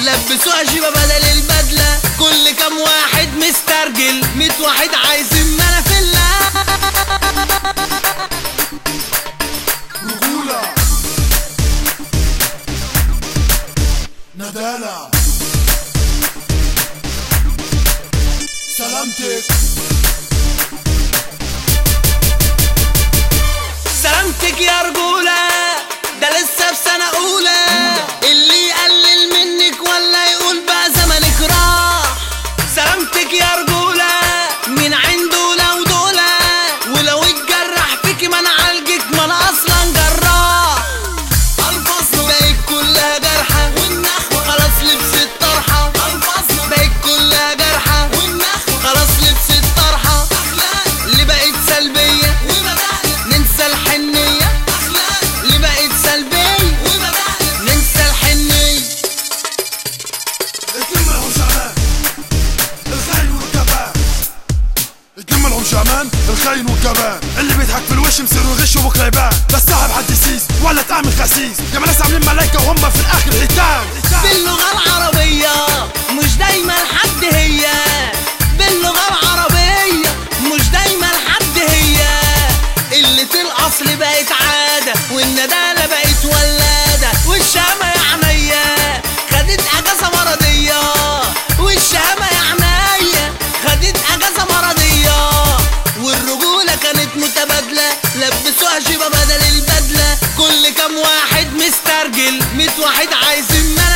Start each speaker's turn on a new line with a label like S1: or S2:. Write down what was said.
S1: لبسوها جيبة بدل البدلة كل كام واحد مسترجل ميت واحد عايزين منافلة
S2: رجولة ندالة سلامتك
S1: سلامتك يا رجولة ده لسه في سنة أولى اللي يقلل منك ولا يقول بقى زمنك راح سلامتك يا رجولة من عين دولة ودولة ولو اتجرح فيكي ما انا عالجك ما انا اصلا جراح الفصل بقت كلها جرحى والنخوة خلاص لبست طرحة الفصل بقت كلها جرحى والنخوة خلاص لبست طرحة اللي بقت سلبية ننسى الحنية اللي بقت سلبية ننسى الحنية
S2: اتنين منهم شعبان الخاين والكبان اتنين منهم شعبان الخاين والكبان اللي بيضحك في الوش مصير يغش وبكره يبان بس صاحب حد سيس ولا تعمل خسيس يا ناس عاملين ملايكة وهم في الاخر حيتان
S1: باللغة العربية مش دايما حد هي باللغة العربية مش دايما حد هي قلة الأصل بقت عادة والندالة بقت ولادة والشامة يا عينيا خدت أجازة مرضية والشامة يا عينيا خدت أجازة مرضية والرجولة كانت متبادلة لبسوها جيبة بدل البدلة كل كام واحد مسترجل ميت واحد عايزين